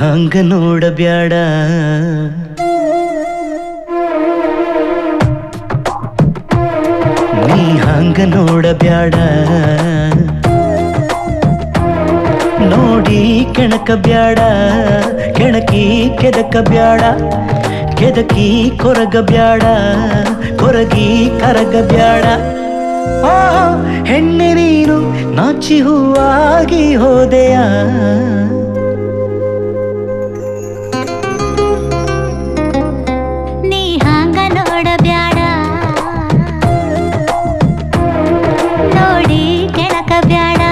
ಹಂಗ ನೋಡಬ್ಯಾಡ ನೀ ಹಂಗ ನೋಡಬ್ಯಾಡ ನೋಡಿ ಕೆಣಕ ಬ್ಯಾಡ ಕೆಣಕಿ ಕೆದಕ ಬ್ಯಾಡ ಕೆದಕಿ ಕೊರಗ ಬ್ಯಾಡ ಕೊರಗಿ ಕರಗ ಬ್ಯಾಡ ಆ ಹೆಣ್ಣೆ ನೀನು ನಾಚಿ ಹೂವಾಗಿ ಹೋದೆಯ ನೀ ಹಾಂಗ ನೋಡಬ್ಯಾಡ ನೋಡಿ ಕೆಣಕ ಬ್ಯಾಡ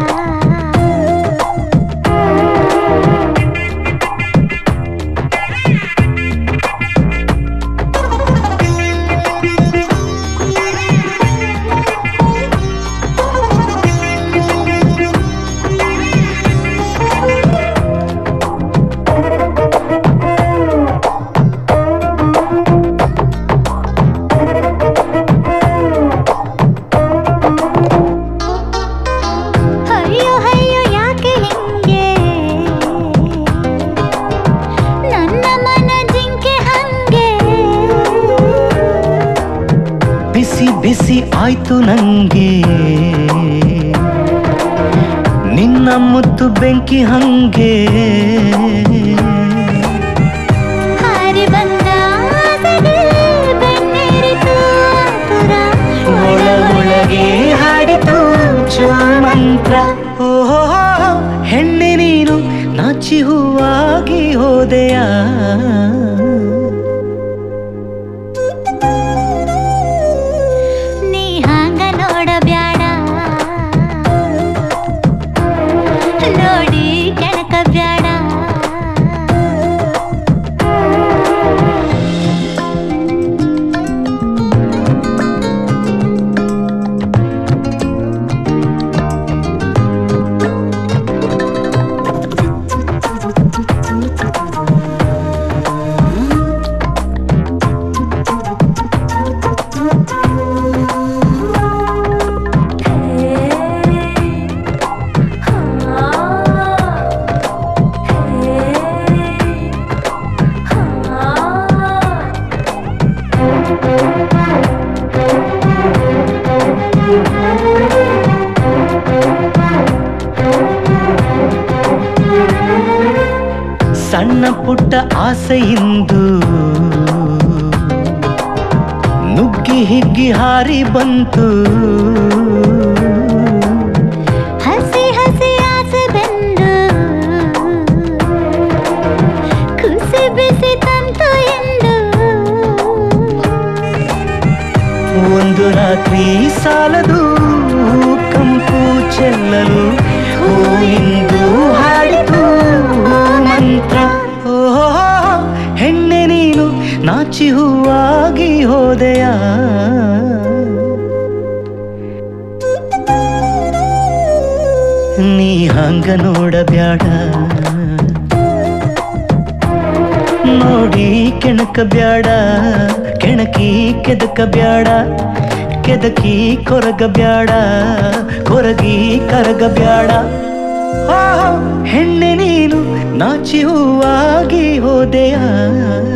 ಅಯ್ಯೋ ಅಯ್ಯೋ ಯಾಕೆ ಹಿಂಗೆ ನನ್ನ ಮನ ಜಿಂಕೆ ಹಂಗೆ ಬಿಸಿ ಬಿಸಿ ಆಯ್ತು ನಂಗೆ ನಿನ್ನ ಮುತ್ತು ಬೆಂಕಿ ಹಂಗೆ ಹಾರಿ ಬಂದ ಆಸೆಗೆ ಬೆನ್ನೇರಿತು ಆತುರ. ಒಳ ಒಳಗೆ ಹಾಡಿತು ಮಂತ್ರ ಓಹೋ ಹೆಣ್ಣೆ ನೀನು ನಾಚಿ ಹೂವಾಗಿ ಹೋದೆಯ ನೀ ಹಾಂಗ ನೋಡಬ್ಯಾಡ ನೋಡಿ ಕೆಣಕ ಬ್ಯಾಡ ಸಣ್ಣ ಪುಟ್ಟ ಆಸೆಯಿಂದು ನುಗ್ಗಿ ಹಿಗ್ಗಿ ಹಾರಿ ಬಂತು ಹಸಿ ಹಸಿ ಆಸೆ ಬೆಂದು ಕುಸಿ ಬಿಸಿ ತಂತು ಎಂದು ಒಂದು ರಾತ್ರಿ ಸಾಲದು ಕಂಪು ಚೆಲ್ಲಲು ಹೂವಿಂದು ಹಾಡಿತು ಮಂತ್ರ ಓಹೋ ಹೆಣ್ಣೆ ನೀನು ನಾಚಿ ಹೂವಾಗಿ ಹೋದೆಯ ನೀ ಹಂಗ ನೋಡಬ್ಯಾಡ ನೋಡಿ ಕೆಣಕ ಬ್ಯಾಡ ಕೆಣಕಿ ಕೆದಕ ಬ್ಯಾಡ ಕೆದಕಿ ಕೊರಗ ಬ್ಯಾಡ ಕೊರಗಿ ಕರಗ ಬ್ಯಾಡ ಆ, ಹೆಣ್ಣೆ ನೀನು ನಾಚಿ ಹೂವಾಗಿ ಹೋದೆಯ